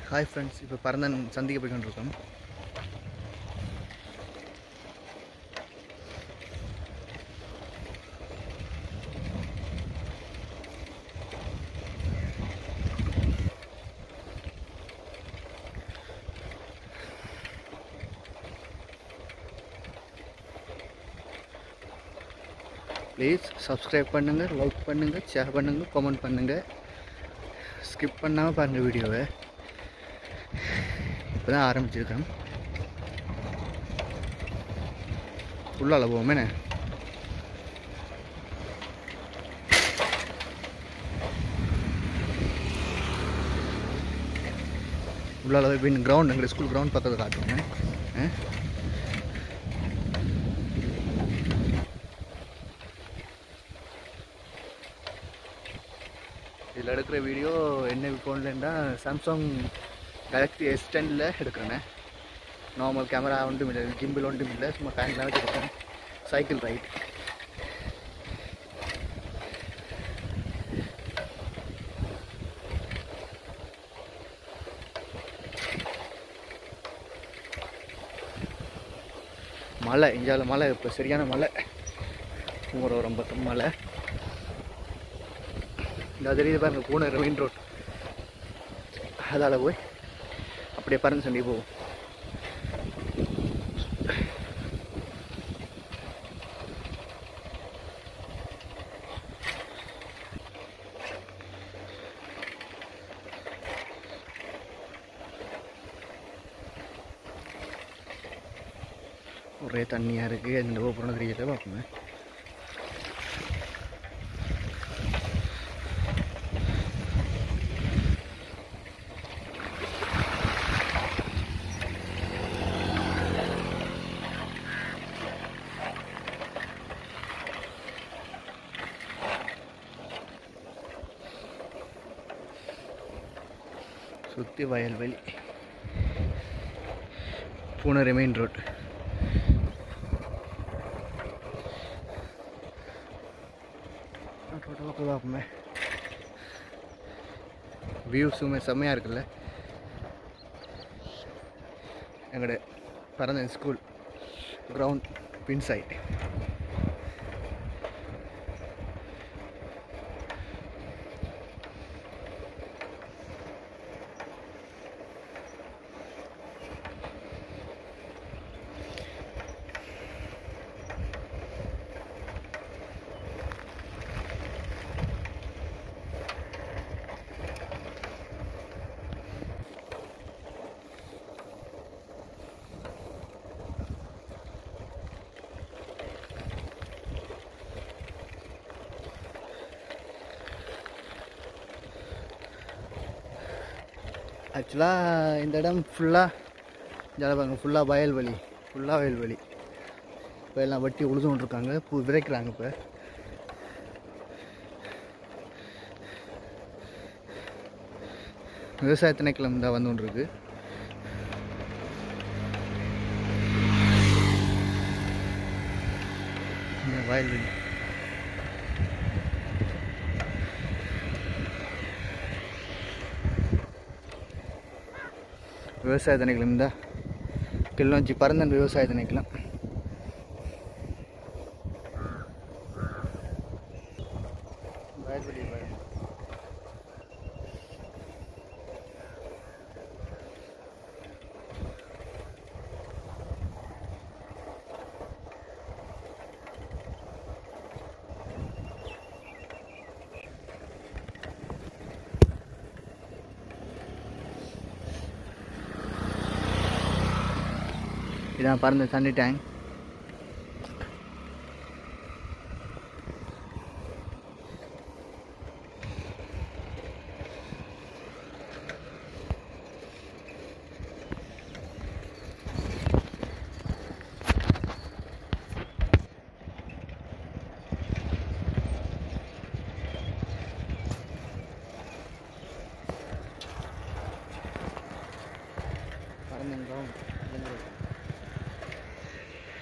Hi friends இப்போ பரந்தன் சந்திக்க போய் கொண்டிருக்கோம் ப்ளீஸ் சப்ஸ்கிரைப் பண்ணுங்கள் லைக் பண்ணுங்கள் ஷேர் பண்ணுங்கள் கமெண்ட் பண்ணுங்கள் ஸ்கிப் பண்ணாமல் பாருங்கள் வீடியோவை இப்போ தான் ஆரம்பிச்சிருக்கேன் உள்ளால போவோமேண்ணே உள்ளால போய் கிரவுண்ட் எங்கள் ஸ்கூல் கிரவுண்ட் பக்கத்தில் காட்டுவோங்க ஆ இதில் எடுக்கிற வீடியோ என்ன ஃபோன்லேருந்தா சாம்சங் கேலக்ஸி எஸ் டென்னில் எடுக்கிறேண்ணே நார்மல் கேமரா ஒன்றும் இல்லை கிம்பிள் ஒன்றும் இல்லை சும்மா ஃபேன்லாம் வச்சு எடுக்கிறேன் சைக்கிள் ரைட் மழை இந்தியாவில் மழை இப்போ சரியான மழை ஒரு ரொம்ப மழை இந்த தெரியுது பாருங்க பூனை மெயின் ரோட் அதால் போய் அப்படியே பறந்து சொல்லி போவோம் ஒரே தண்ணியாக இருக்குது இந்த போகிறோம் தெரியல பார்ப்போமே சுற்றி வயல்வெளி பூனரை மெயின் ரோட் பார்ப்போமே வியூஸுமே செம்மையாக இருக்குல்ல எங்களோட பரந்த ஸ்கூல் கிரவுண்ட் பின் சைட் ஆக்சுவலாக இந்த இடம் ஃபுல்லாக ஜலபாங்க ஃபுல்லாக வயல்வெளி ஃபுல்லாக வயல்வெளி இப்போ எல்லாம் வட்டி உழுது கொண்டிருக்காங்க பூ விதைக்கிறாங்க இப்போ விவசாய திணைக்களம் தான் வந்து கொண்டிருக்கு இந்த வயல்வெளி விவசாய திணைக்களம் இந்த கிளிநொச்சி பரந்தன் விவசாய திணைக்களம் வயல்வெளி பாருங்க. இதான் பறந்த தண்ணி டேங்க் பறந்தன் கிரவுண்ட்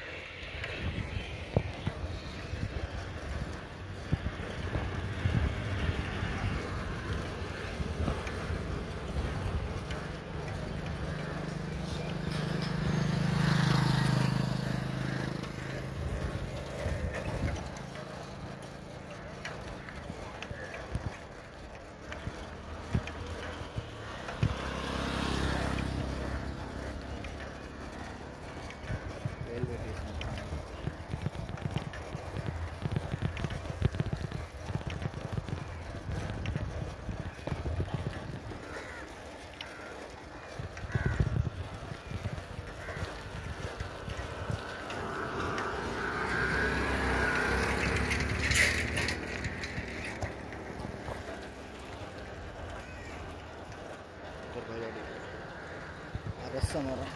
கேமரா